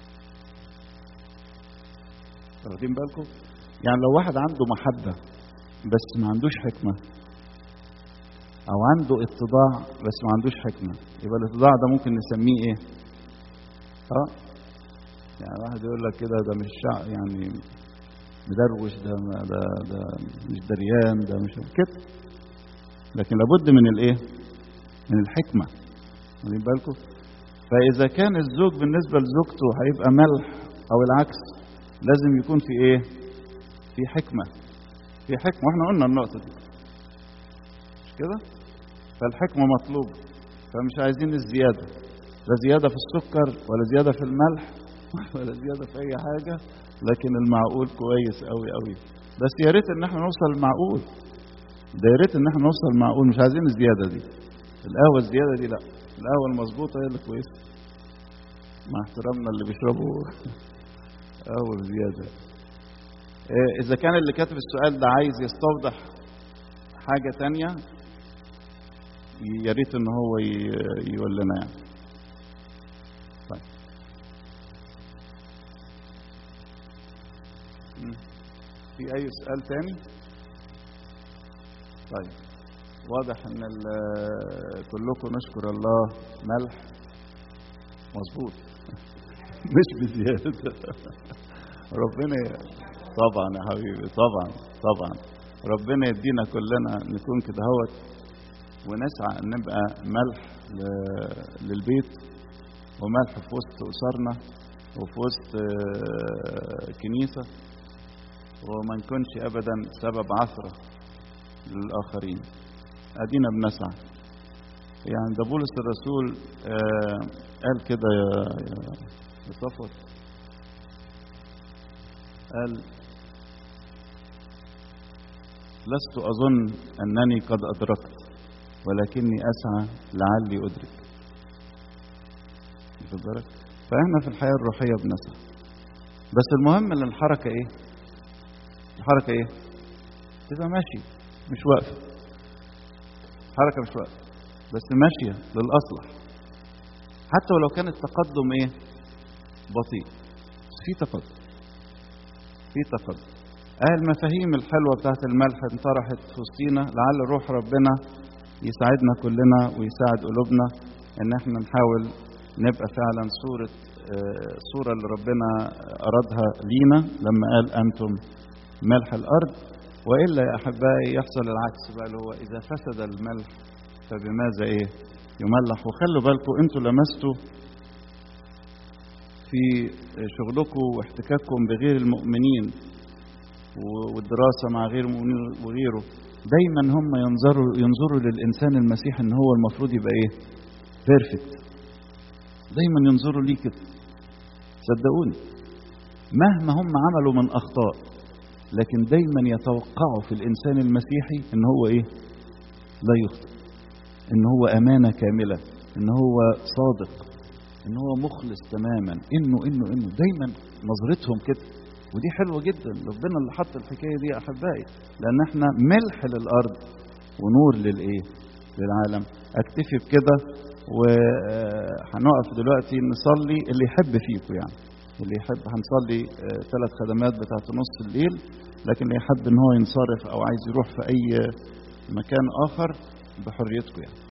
واخدين بالكم يعني لو واحد عنده محبة بس ما عندوش حكمة أو عنده اتضاع بس ما عندوش حكمة يبقى الاتضاع ده ممكن نسميه إيه؟ أه يعني واحد يقول لك كده ده مش شع يعني مدروش ده ما ده ده مش دريان ده مش كده لكن لابد من الإيه؟ من الحكمة واخدين بالكم؟ فإذا كان الزوج بالنسبة لزوجته هيبقى ملح أو العكس لازم يكون في إيه؟ في حكمة في حكمة واحنا قلنا النقطة دي مش كده فالحكمة مطلوبة فمش عايزين الزيادة لا زيادة في السكر ولا زيادة في الملح ولا زيادة في أي حاجة لكن المعقول كويس قوي قوي بس يا ريت إن احنا نوصل للمعقول ده يا ريت إن احنا نوصل للمعقول مش عايزين الزيادة دي القهوة الزيادة دي لا القهوة المظبوطة هي اللي كويسة مع احترامنا اللي بيشربوا قهوة بزيادة إذا كان اللي كاتب السؤال ده عايز يستوضح حاجة تانية يا ريت إن هو يقول لنا يعني. طيب. في أي سؤال تاني؟ طيب واضح إن كلكم نشكر الله ملح مظبوط مش بزيادة ربنا طبعا يا حبيبي طبعا طبعا ربنا يدينا كلنا نكون كده هوت ونسعى ان نبقى ملح للبيت وملح في وسط اسرنا وفي وسط كنيسه وما نكونش ابدا سبب عثره للاخرين ادينا بنسعى يعني ده بولس الرسول آه قال كده يا يا يا صفوت قال لست أظن أنني قد أدركت ولكني أسعى لعلي أدرك واخد بالك؟ فإحنا في الحياة الروحية بنسعى بس المهم ان الحركة ايه الحركة ايه تبقى ماشي مش واقفة حركة مش واقفة بس ماشية للأصلح حتى ولو كان التقدم ايه بطيء بس في تقدم في تقدم اه المفاهيم الحلوة بتاعت الملح انطرحت في وسطينا لعل روح ربنا يساعدنا كلنا ويساعد قلوبنا ان احنا نحاول نبقى فعلا صورة الصورة اللي ربنا أرادها لينا لما قال أنتم ملح الأرض وإلا يا أحبائي يحصل العكس بقى اللي هو إذا فسد الملح فبماذا إيه يملح وخلوا بالكم أنتوا لمستوا في شغلكم واحتكاككم بغير المؤمنين والدراسة مع غير المؤمنين وغيره دايما هم ينظروا ينظروا للإنسان المسيح إن هو المفروض يبقى إيه بيرفكت دايما ينظروا ليه كده صدقوني مهما هم عملوا من اخطاء لكن دايما يتوقعوا في الانسان المسيحي ان هو ايه لا يخطئ ان هو امانه كامله ان هو صادق ان هو مخلص تماما انه انه انه دايما نظرتهم كده ودي حلوه جدا ربنا اللي حط الحكايه دي يا احبائي لان احنا ملح للارض ونور للايه للعالم اكتفي بكده وهنقف دلوقتي نصلي اللي يحب فيكم يعني اللي يحب هنصلي ثلاث خدمات بتاعت نص الليل لكن اللي يحب ان هو ينصرف او عايز يروح في اي مكان اخر بحريتكم يعني